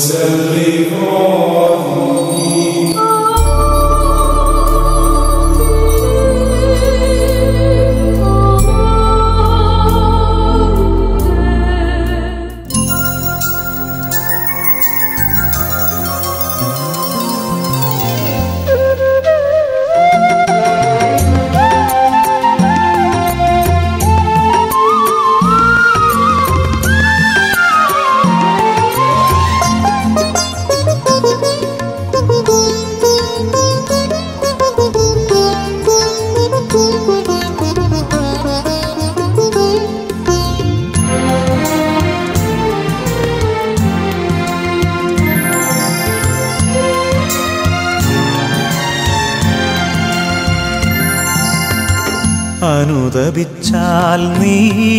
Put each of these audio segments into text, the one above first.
അനുദപിച്ചാൽ നീ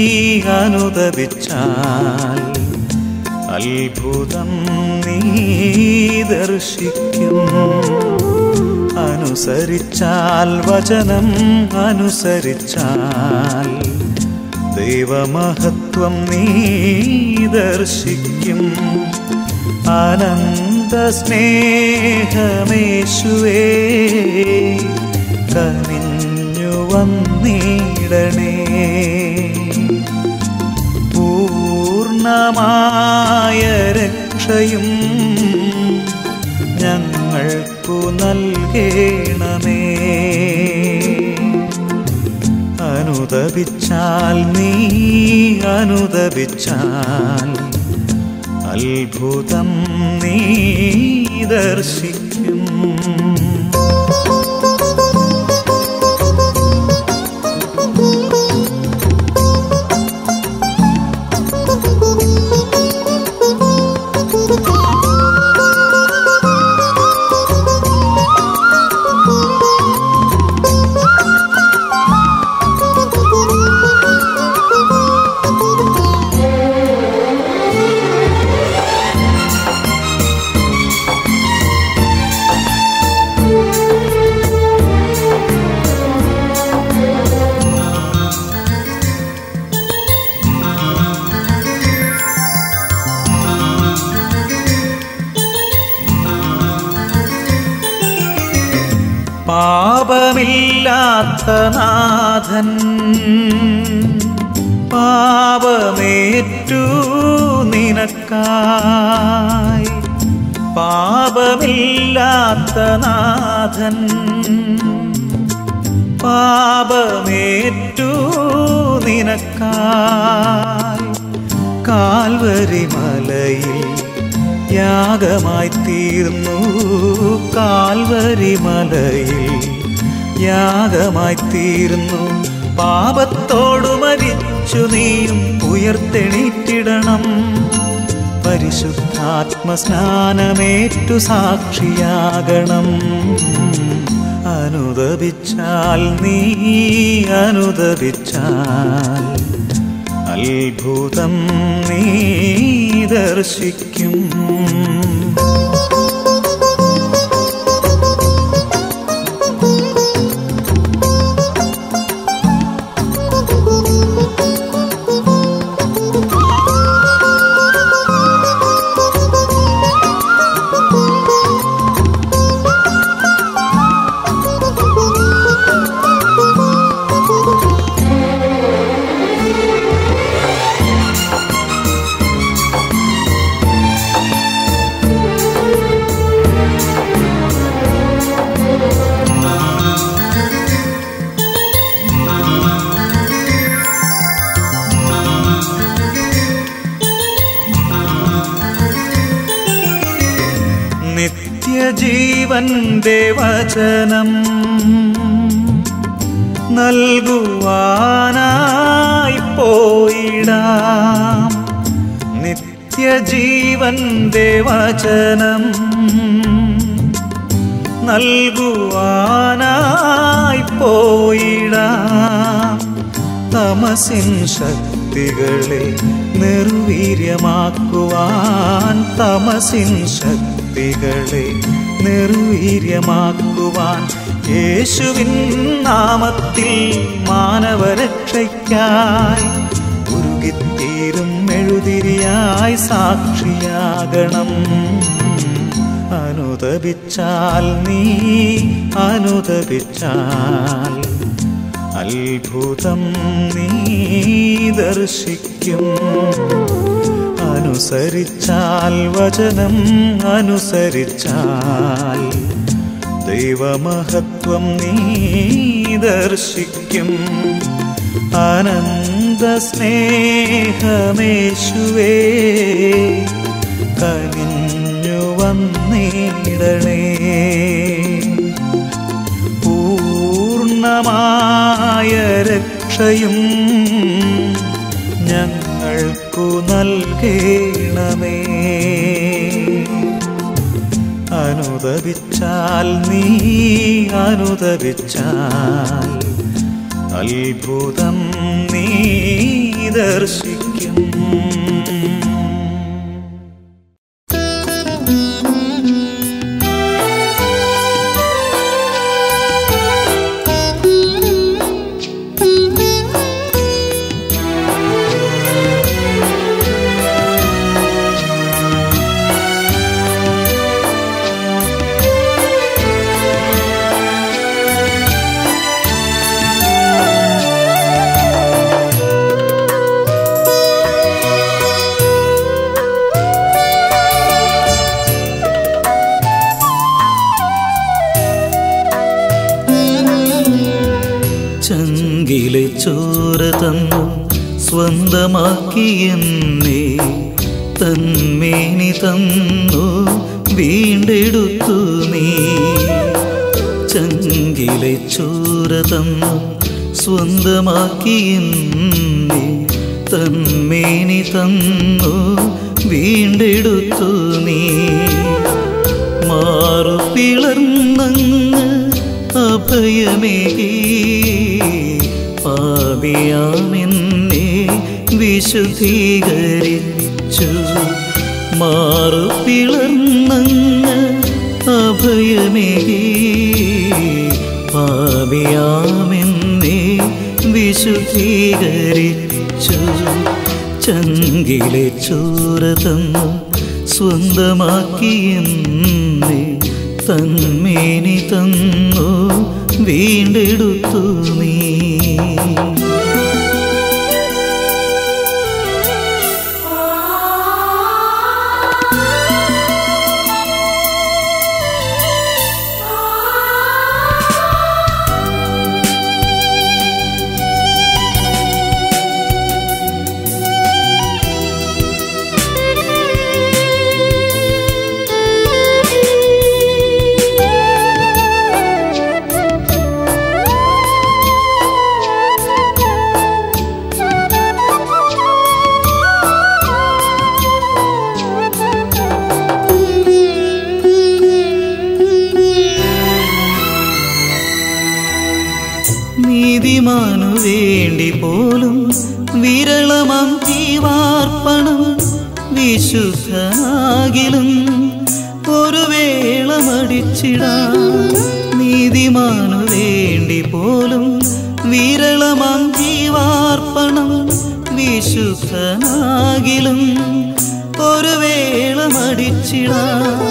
അനുദപിച്ചാൽ അത്ഭുതം നീ ദർശിക്കും അനുസരിച്ചാൽ വചനം അനുസരിച്ചാൽ ദൈവമഹത്വം നീ ദർശിക്കും അനന്ത സ്നേഹമേശുവേ കനിഞ്ഞു വന്നിടണേ പൂർണ്ണമായ രക്ഷയും ഞങ്ങൾക്കു നൽകേണമേ അനുദപിച്ചാൽ നീ അനുദപിച്ചാൽ അത്ഭുതം നീ ദർശിക്കും പാപമില്ലാത്ത നാഥൻ പാപമേറ്റു നിനക്കായി പാപമില്ലാത്ത നാഥൻ പാപമേറ്റു നിനക്കായി കാൽവരി മലയിൽ യാഗമായി തീർന്നു കാൽവരി മലയിൽ യാഗമായി തീർന്നു പാപത്തോടു മരിച്ചു നീയും ഉയർത്തെണീറ്റിടണം പരിശുദ്ധാത്മസ്നാനമേറ്റു സാക്ഷിയാകണം അനുദപിച്ചാൽ നീ അനുദപിച്ചാൽ അത്ഭുതം നീ ദർശിക്കും നിത്യജീവന്റെ വചനം നൽകുവാനായി പോയിടാം നിത്യജീവന്റെ വചനം നൽകുവാനായി പോയിടാം തമസിൻ ശക്തികളെ നിർവീര്യമാക്കുവാൻ തമസിൻ ശക്തികളെ നിർവീര്യമാക്കുവാൻ യേശുവിൻ നാമത്തിൽ മാനവരക്ഷയ്ക്കായി ഉരുകിത്തീരും മെഴു മെഴുതിരിയായി സാക്ഷിയാകണം അനുദപിച്ചാൽ നീ അനുദപിച്ചാൽ അത്ഭുതം നീ ദർശിക്കും അനുസരിച്ചാൽ വചനം അനുസരിച്ചാൽ ദൈവമഹത്വം നീ ദർശിക്കും അനന്ത സ്നേഹമേശുവേ കനിഞ്ഞു വന്നിടണേ പൂർണ്ണമായ രക്ഷയും ഞങ്ങൾക്കു നൽകണമേ അനുദപിച്ചാൽ നീ അനുദപിച്ചാൽ അത്ഭുതം നീ ദർശിക്കും ചങ്കിലെ ചോര തന്നു സ്വന്തമാക്കി എന്നെ തന്മേനി തന്നു വീണ്ടെടുത്തു നീ ചങ്കിലെ ചോര തന്നു സ്വന്തമാക്കി എന്നെ തന്മേനി തന്നു വീണ്ടെടുത്തു നീ മാറു പിളർന്നങ്ങ് അഭയമേകി പാപിയാമെന്നെ വിശുദ്ധീകരിച്ചു മാറു പിളർന്നങ്ങ് അഭയമേകി പാപിയാമെന്നെ വിശുദ്ധീകരിച്ചു ചങ്കിലെ ചോര തന്നു സ്വന്തമാക്കി എന്നെ തന്മേനി തന്നു വീണ്ടെടുത്തു നീ നീതിമാനു വേണ്ടി പോലും വിരളമാം ജീവാർപ്പണം വിശുദ്ധനാകിലും ഒരു വേള മടിച്ചിടാം നീതിമാനു വേണ്ടി പോലും വിരളമാം ജീവാർപ്പണം വിശുദ്ധനാകിലും ഒരു വേള മടിച്ചിടാം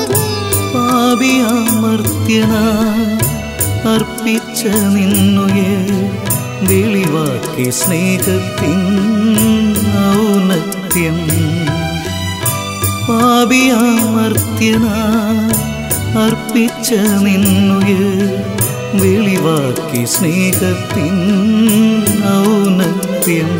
പാപിയാമർത്യനായി അർപ്പിച്ച നിന്നുയെ വെളിവാക്കി സ്നേഹത്തിൻ ഔന്നത്യം പാപിയാമർത്യനായി അർപ്പിച്ച നിന്നുയെ വെളിവാക്കി സ്നേഹത്തിൻ ഔന്നത്യം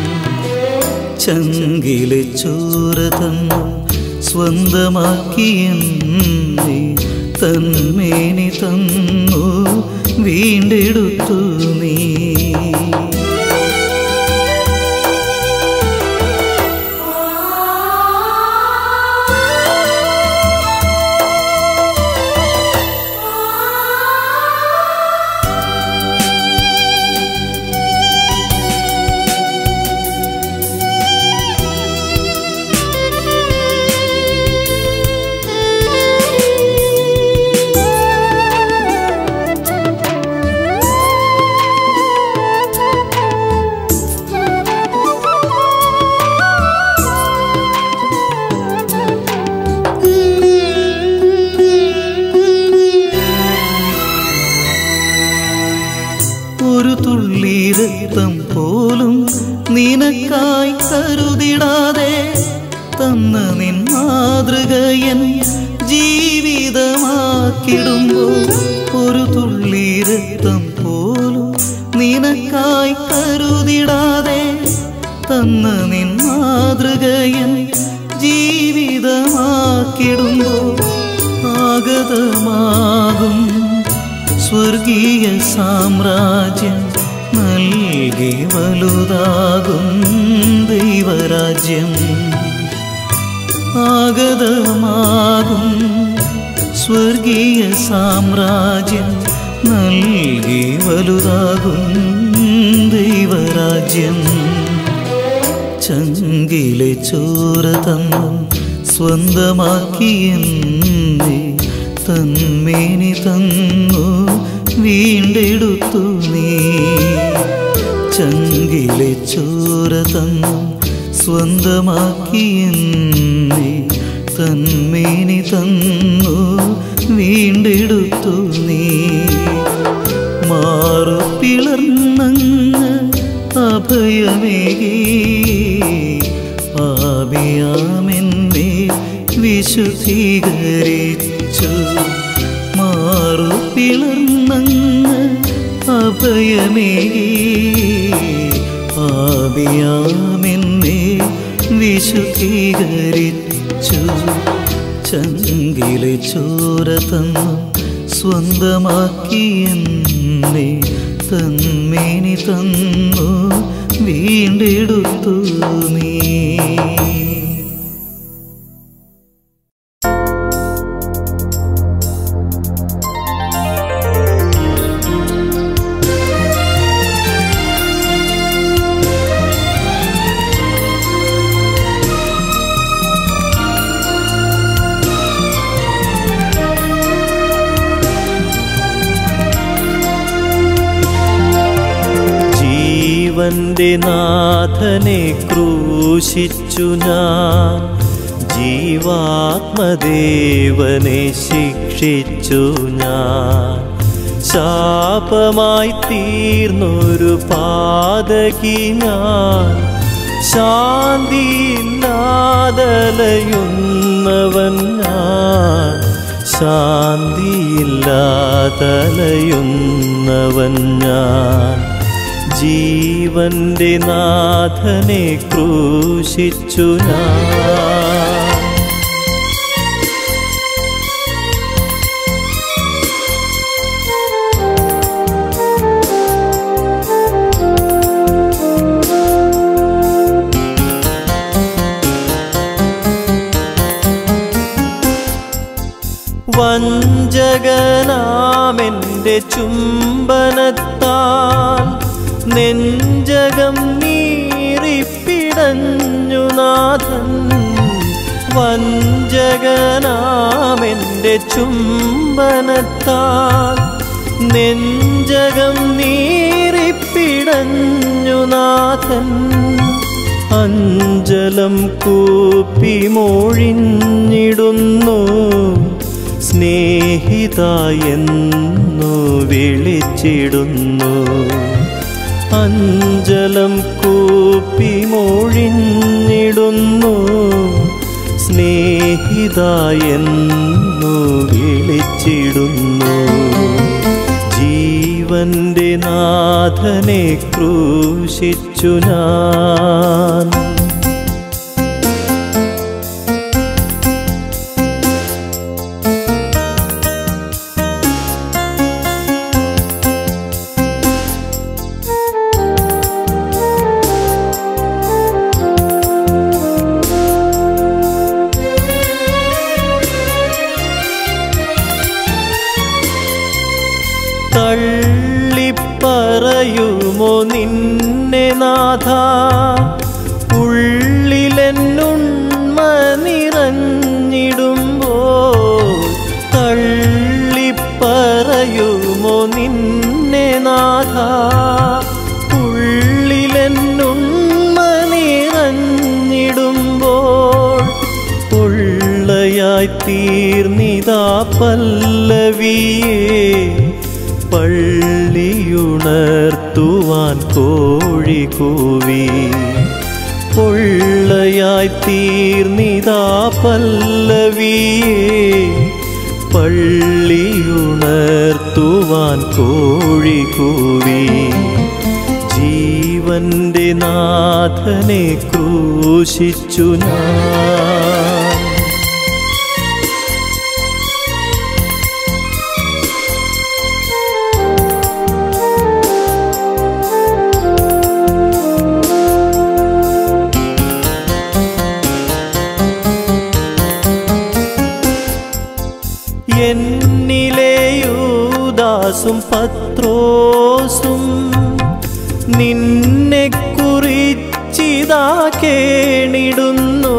ചങ്കിലെ ചോര തന്നു സ്വന്തമാക്കി എന്നെ തന്മേനി തന്നു വീണ്ടെടുത്തു നീ തന്ന നിൻ മാതൃകയൻ ജീവിതമാക്കിടുമ്പോൾ ഒരു തുള്ളി രക്തം പോലും നിനക്കായി കരുതിടാതെ തന്ന നിൻ മാതൃകയൻ ജീവിതമാക്കിടുമ്പോൾ ആഗതമാകും സ്വർഗീയ സാമ്രാജ്യം നൽകി വലുതാകും ദൈവരാജ്യം ആഗതമാകും സ്വർഗീയ സാമ്രാജ്യം നൽകി വലുതാകും ദൈവരാജ്യം ചങ്കിലെ ചോര തന്നും സ്വന്തമാക്കിയെന്നേ തന്മേനി തന്നു വീണ്ടെടുത്തു നീ ചങ്കിലെ ചോര തന്നും സ്വന്തമാക്കിയെന്നേ തന്മേനി തന്നു വീണ്ടെടുത്തു നീ മാറു പിളർന്നങ്ങ് അഭയമേകി പാപിയാമെന്നെ വിശുദ്ധീകരിച്ചു മാറു പിളർന്നങ്ങ് അഭയമേകി പാപിയാമെന്നെ വിശുദ്ധീകരിച്ചു ചങ്കിലെ ചോര തന്നു സ്വന്തമാക്കിയെന്നെ തന്മേനി തന്നു വീണ്ടെടുത്തു നീ ജീവന്റെ നാഥനെ ക്രൂശിച്ചു ഞാൻ ജീവാത്മദേവനെ ശിക്ഷിച്ചു ഞാൻ ശാപമായി തീർന്നൊരു പാതകി ഞാൻ ശാന്തിയില്ലാതലയുന്നവൻ ഞാൻ ശാന്തിയില്ലാതലയുന്നവൻ ഞാൻ ജീവന്റെ നാഥനെ ക്രൂശിച്ചു ഞാൻ വഞ്ചകനാമെൻ്റെ ചുംബനത്താൽ നെഞ്ചകം നീറിപ്പിടഞ്ഞു നാഥൻ വഞ്ചകനാമെൻ്റെ ചുംബനത്താൽ നെഞ്ചകം നീറിപ്പിടഞ്ഞു നാഥൻ അഞ്ചലം കൂപ്പി മൊഴിഞ്ഞിടുന്നു സ്നേഹിതായെന്നു വിളിച്ചിടുന്നു അഞ്ചലം കൂപ്പി മൊഴിഞ്ഞിടുന്നു സ്നേഹിതായെന്നു വിളിച്ചിടുന്നു ജീവന്റെ നാഥനെ ക്രൂശിച്ചു ഞാൻ തള്ളിപ്പറയുമോ നിന്നെ നാഥ ഉള്ളിലെന്നുണ്മ നിറഞ്ഞിടുമ്പോ തള്ളിപ്പറയുമോ നിന്നെ നാഥ ഉള്ളിലെന്നുണ്മ നിറഞ്ഞിടുമ്പോൾ പൊള്ളയായി തീർന്നിതാ പല്ലവിയേ പള്ളിയുണർത്തുവാൻ കോഴി കൂവി പൊള്ളയായി തീർന്നിതാ പല്ലവിയെ പള്ളിയുണർത്തുവാൻ കോഴി കൂവി ജീവന്റെ നാഥനെ ക്രൂശിച്ചു ഞാൻ എന്നിലെ യൂദാസും പത്രോസും നിന്നെ കുറിച്ചിതാ കേണിടുന്നു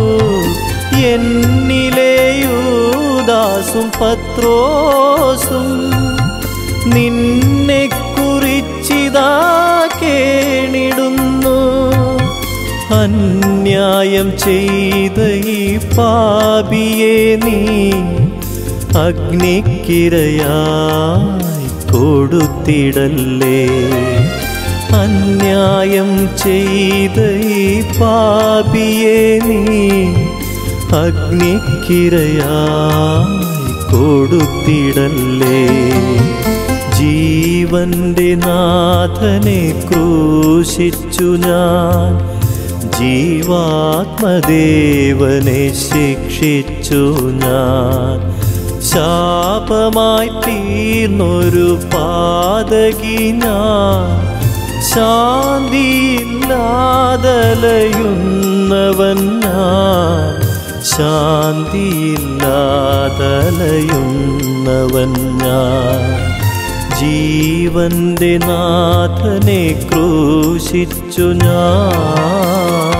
എന്നിലെ യൂദാസും പത്രോസും നിന്നെ കുറിച്ചിതാ കേണിടുന്നു അന്യായം ചെയ്ത ഈ പാപിയെ നീ അഗ്നിക്കിരയായി കൊടുത്തിടല്ലേ അന്യായം ചെയ്ത ഈ പാപിയെ നീ അഗ്നിക്കിരയായി കൊടുത്തിടല്ലേ ജീവന്റെ നാഥനെ ക്രൂശിച്ചു ഞാൻ ജീവാത്മദേവനെ ശിക്ഷിച്ചു ഞാൻ ശാപമായി തീർന്നൊരു പാതകി ഞാൻ ശാന്തിയില്ലാതലയുന്നവൻ ഞാൻ ശാന്തിയില്ലാതലയുന്നവൻ ഞാൻ ജീവന്റെ നാഥനെ ക്രൂശിച്ചു ഞാൻ